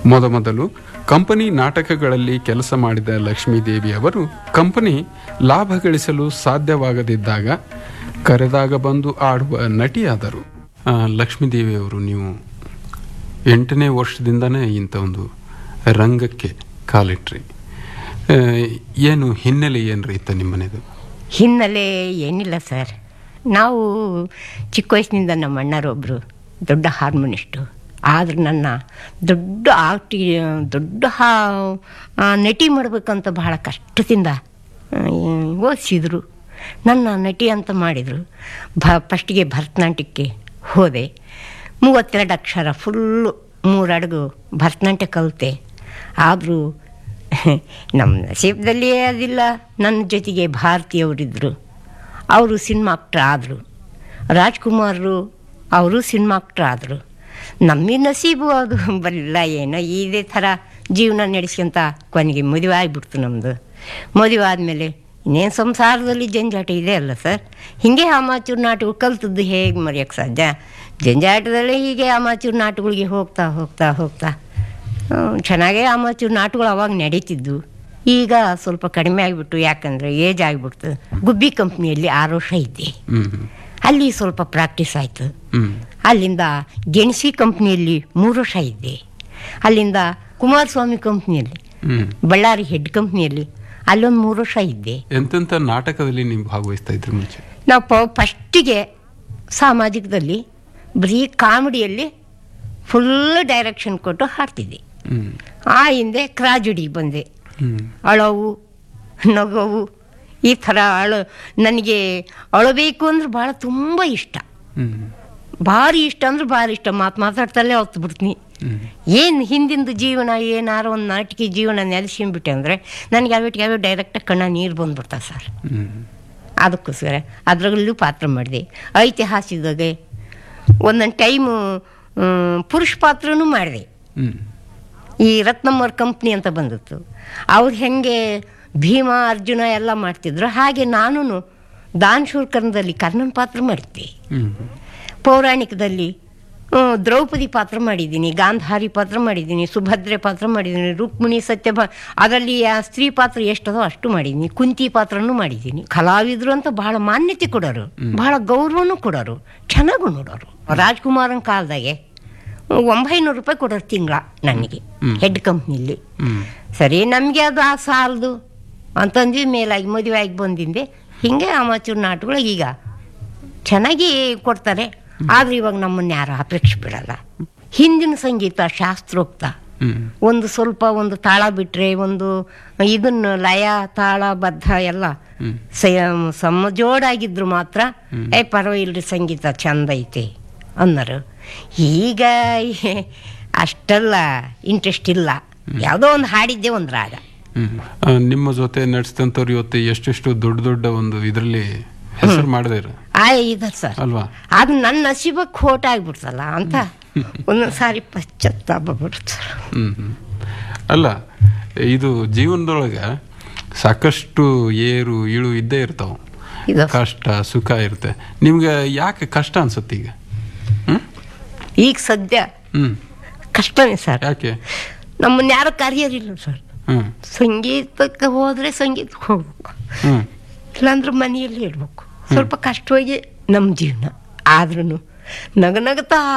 ಮೊದಮೊದಲು ಕಂಪನಿ ನಾಟಕಗಳಲ್ಲಿ ಕೆಲಸ ಮಾಡಿದ ಲಕ್ಷ್ಮೀದೇವಿ ಅವರು ಕಂಪನಿ ಲಾಭ ಗಳಿಸಲು ಸಾಧ್ಯವಾಗದಿದ್ದಾಗ ಕರೆದಾಗ ಬಂದು ಆಡುವ ನಟಿಯಾದರು ಆ, ಲಕ್ಷ್ಮೀದೇವಿ ಅವರು ನೀವು ಎಂಟನೇ ವರ್ಷದಿಂದನೇ ಇಂಥ ಒಂದು ರಂಗಕ್ಕೆ ಕಾಲಿಟ್ರಿ ಆ, ಏನು ಹಿನ್ನೆಲೆ ಏನ್ರಿ ಇತ್ತ ನಿಮ್ಮನೆದು ಹಿನ್ನೆಲೆ ಏನಿಲ್ಲ ಸರ್ ನಾವು ಚಿಕ್ಕ ವಯಸ್ಸಿನಿಂದ ನಮ್ಮ ಅಣ್ಣರೊಬ್ಬರು ದೊಡ್ಡ ಹಾರ್ಮೋನಿಸ್ಟು ಆದ್ರೆ ನನ್ನ ದೊಡ್ಡ ಆರ್ಟಿ ದೊಡ್ಡ ಹಾ ಆ, ನಟಿ ಮಾಡಬೇಕಂತ ಬಹಳ ಕಷ್ಟದಿಂದ ಆ, ಓದಿಸಿದ್ರು ನನ್ನ ನಟಿ ಅಂತ ಮಾಡಿದರು ಭ ಫಸ್ಟಿಗೆ ಭರತನಾಟ್ಯಕ್ಕೆ ಹೋದೆ ಮೂವತ್ತೆರಡು ಅಕ್ಷರ ಫುಲ್ಲು ಮೂರು ಅಡುಗು ಭರತನಾಟ್ಯ ಕಲಿತೆ ಆದರೂ ನಮ್ಮ ನಸೀಬ್ದಲ್ಲಿ ಅದಿಲ್ಲ ನನ್ನ ಜೊತೆಗೆ ಭಾರತೀಯವರಿದ್ದರು ಅವರು ಸಿನಿಮಾ ಆಕ್ಟ್ರ್ ಆದರು ರಾಜ್ಕುಮಾರರು ಅವರು ಸಿನಿಮಾ ಆಕ್ಟ್ರ್ ಆದರು ನಮ್ಮ ನಸೀಬು ಅದು ಬರಲಿಲ್ಲ ಏನೋ ಇದೇ ಥರ ಜೀವನ ನಡೆಸ್ಕೊಂತ ಕೊನೆಗೆ ಮದುವೆ ಆಗಿಬಿಡ್ತು ನಮ್ಮದು ಮದುವೆ ಆದಮೇಲೆ ಇನ್ನೇನು ಸಂಸಾರದಲ್ಲಿ ಜಂಜಾಟ ಇದೆ ಅಲ್ಲ ಸರ್ ಹೀಗೆ ಅಮಾಚೂರು ನಾಟಕ ಕಲ್ತದ್ದು ಹೇಗೆ ಮರೆಯೋಕ್ಕೆ ಸಾಧ್ಯ ಜಂಜಾಟದಲ್ಲಿ ಹೀಗೆ ಅಮಾಚೂರು ನಾಟಗಳಿಗೆ ಹೋಗ್ತಾ ಹೋಗ್ತಾ ಹೋಗ್ತಾ ಹ್ಮ್, ಚೆನ್ನಾಗೇ ಅಮಾಚೂರು ನಾಟಕಗಳು ಅವಾಗ ನಡೀತಿದ್ದು ಈಗ ಸ್ವಲ್ಪ ಕಡಿಮೆ ಆಗಿಬಿಟ್ಟು ಯಾಕಂದರೆ ಏಜ್ ಆಗಿಬಿಡ್ತು ಗುಬ್ಬಿ ಕಂಪ್ನಿಯಲ್ಲಿ ಆರು ವರ್ಷ ಇದ್ದೆ ಹ್ಮ್ ಹ್ಮ್. ಅಲ್ಲಿ ಸ್ವಲ್ಪ ಪ್ರಾಕ್ಟೀಸ್ ಆಯಿತು ಹ್ಮ್ ಅಲ್ಲಿಂದ ಗೆಣಸಿ ಕಂಪ್ನಿಯಲ್ಲಿ ಮೂರು ವರ್ಷ ಇದ್ದೆ ಅಲ್ಲಿಂದ ಕುಮಾರಸ್ವಾಮಿ ಕಂಪ್ನಿಯಲ್ಲಿ ಹ್ಮ್ ಬಳ್ಳಾರಿ ಹೆಡ್ ಕಂಪ್ನಿಯಲ್ಲಿ ಅಲ್ಲೊಂದು ಮೂರು ವರ್ಷ ಇದ್ದೆ ಎಂತೆಂಥ ನಾಟಕದಲ್ಲಿ ನೀವು ಭಾಗವಹಿಸ್ತಾ ಇದ್ರಿ ಮುಂಚೆ ನಾವು ಪ ಫಸ್ಟಿಗೆ ಸಾಮಾಜಿಕದಲ್ಲಿ ಬರೀ ಕಾಮಿಡಿಯಲ್ಲಿ ಫುಲ್ ಡೈರೆಕ್ಷನ್ ಕೊಟ್ಟು ಹಾಡ್ತಿದ್ದೆ ಹ್ಮ್ ಆ ಹಿಂದೆ ಕ್ರಾಜುಡಿಗೆ ಬಂದೆ ಹ್ಮ್ ಅಳವು ನಗವು ಈ ಥರ ಅಳು ನನಗೆ ಅಳಬೇಕು ಅಂದ್ರೆ ಭಾಳ ತುಂಬ ಇಷ್ಟ ಹ್ಮ್ ಭಾರಿ ಇಷ್ಟ ಅಂದ್ರೆ ಭಾರಿ ಇಷ್ಟ ಮಾತು ಮಾತಾಡ್ತಲೇ ಹೊತ್ತು ಬಿಡ್ತೀನಿ ಹ್ಮ್ ಏನು ಹಿಂದಿಂದು ಜೀವನ ಏನಾರು ಒಂದು ನಾಟಕಿ ಜೀವನ ನೆಲೆಸಿಬಿಟ್ಟೆ ಅಂದರೆ ನನಗೆ ಯಾವಿಟ್ಟಿಗೆ ಯಾವ ಡೈರೆಕ್ಟಾಗಿ ಕಣ್ಣ ನೀರು ಬಂದ್ಬಿಡ್ತಾವೆ ಸರ್ ಹ್ಮ್ ಅದಕ್ಕೋಸ್ಕರ ಅದರಲ್ಲೂ ಪಾತ್ರ ಮಾಡಿದೆ ಐತಿಹಾಸಿಕದಾಗೆ ಒಂದೊಂದು ಟೈಮು ಪುರುಷ ಪಾತ್ರನೂ ಮಾಡಿದೆ ಹ್ಮ್ ಈ ರತ್ನಮ್ಮವ್ರ ಕಂಪ್ನಿ ಅಂತ ಬಂದಿತ್ತು ಅವ್ರು ಹೆಂಗೆ ಭೀಮ ಅರ್ಜುನ ಎಲ್ಲ ಮಾಡ್ತಿದ್ರು ಹಾಗೆ ನಾನು ದಾನ್ ಶೂರ್ಕರ್ಣದಲ್ಲಿ ಕರ್ಣನ್ ಪಾತ್ರ ಮಾಡಿದ್ದೆ ಹ್ಮ್ ಪೌರಾಣಿಕದಲ್ಲಿ ಹ್ಮ್, ದ್ರೌಪದಿ ಪಾತ್ರ ಮಾಡಿದ್ದೀನಿ ಗಾಂಧಾರಿ ಪಾತ್ರ ಮಾಡಿದ್ದೀನಿ ಸುಭದ್ರೆ ಪಾತ್ರ ಮಾಡಿದ್ದೀನಿ ರುಕ್ಮಿಣಿ ಸತ್ಯಭ ಅದರಲ್ಲಿ ಆ ಸ್ತ್ರೀ ಪಾತ್ರ ಎಷ್ಟದೋ ಅಷ್ಟು ಮಾಡಿದ್ದೀನಿ ಕುಂತಿ ಪಾತ್ರನೂ ಮಾಡಿದ್ದೀನಿ ಕಲಾವಿದರು ಅಂತ ಬಹಳ ಮಾನ್ಯತೆ ಕೊಡೋರು ಬಹಳ ಗೌರವನೂ ಕೊಡೋರು ಚೆನ್ನಾಗೂ ನೋಡೋರು ರಾಜ್ಕುಮಾರನ್ ಕಾಲದಾಗೆ ಒಂಬೈನೂರು ರೂಪಾಯಿ ಕೊಡೋರು ತಿಂಗಳ ನನಗೆ ಹೆಡ್ ಕಂಪ್ನಿಲಿ ಹ್ಮ್ ಸರಿ ನಮಗೆ ಅದು ಆ ಸಾಲದು ಅಂತಂದ್ವಿ ಮೇಲಾಗಿ ಮದುವೆ ಆಗಿ ಬಂದಿಂದೆ ಹಿಂಗೆ ಅಮಾಚೂರು ನಾಟಕಗಳು ಈಗ ಚೆನ್ನಾಗಿ ಕೊಡ್ತಾರೆ ಆದ್ರೆ ಇವಾಗ ನಮ್ಮನ್ನ ಯಾರು ಅಪೇಕ್ಷೆ ಬಿಡಲ್ಲ ಹಿಂದಿನ ಸಂಗೀತ ಶಾಸ್ತ್ರೋಕ್ತ ಹ್ಮ್ ಒಂದು ಸ್ವಲ್ಪ ಒಂದು ತಾಳ ಬಿಟ್ಟರೆ ಒಂದು ಇದನ್ನು ಲಯ ತಾಳ ಬದ್ಧ ಎಲ್ಲ ಹ್ಮ್. ಸ- ಸಮಜೋಡಾಗಿದ್ರು ಮಾತ್ರ ಏ ಪರವಾಗಿಲ್ರಿ ಸಂಗೀತ ಚಂದ ಐತೆ ಅನ್ನೋರು ಈಗ ಏ- ಅಷ್ಟೆಲ್ಲ ಇಂಟ್ರೆಸ್ಟ್ ಇಲ್ಲ ಯಾವುದೋ ಒಂದು ಹಾಡಿದ್ದೆ ಒಂದು ರಾಗ ಹ್ಮ್ ಆ, ನಿಮ್ಮ ಜೊತೆ ನಡೆಸಿದಂಥವ್ರು ಇವತ್ತು ಎಷ್ಟೆಷ್ಟು ದೊಡ್ಡ ದೊಡ್ಡ ಒಂದು ಇದರಲ್ಲಿ ಹೆಸರು ಮಾಡಿದಾರೆ ಆ ಇದಾರೆ ಸರ್ ಅಲ್ವಾ ಅದು ನನ್ನ ನಸೀಬಕ್ಕೆ ಖೋಟ ಆಗ್ಬಿಡ್ತಲ್ಲ ಅಂತ ಒಂದೊಂದು ಸಾರಿ ಪಶ್ಚಾತ್ತಾಪ ಬರುತ್ತೆ ಸರ್ ಹ್ಮ್ ಹ್ಮ್. ಅಲ್ಲ ಇದು ಜೀವನದೊಳಗೆ ಸಾಕಷ್ಟು ಏರು ಇಳು ಇದ್ದೇ ಇರ್ತಾವ ಇದು ಕಷ್ಟ ಸುಖ ಇರುತ್ತೆ ನಿಮ್ಗೆ ಯಾಕೆ ಕಷ್ಟ ಅನ್ಸುತ್ತೆ ಈಗ ಹ್ಮ್ ಈಗ ಸದ್ಯ ಹ್ಮ್ ಕಷ್ಟನೇ ಸರ್ ಯಾಕೆ ನಮ್ಮನ್ನ ಯಾರು ಕರೆಯೋರಿಲ್ಲ ಸರ್ ಹ್ಮ್ ಸಂಗೀತಕ್ಕೆ ಹೋದರೆ ಸಂಗೀತಕ್ಕೆ ಹೋಗ್ಬೇಕು ಹ್ಮ್ ಇಲ್ಲಾಂದ್ರೆ ಮನೆಯಲ್ಲಿ ಇರ್ಬೇಕು ಸ್ವಲ್ಪ ಕಷ್ಟವಾಗಿ ನಮ್ಮ ಜೀವನ ಆದ್ರೂ ನಗ ನಗತಾ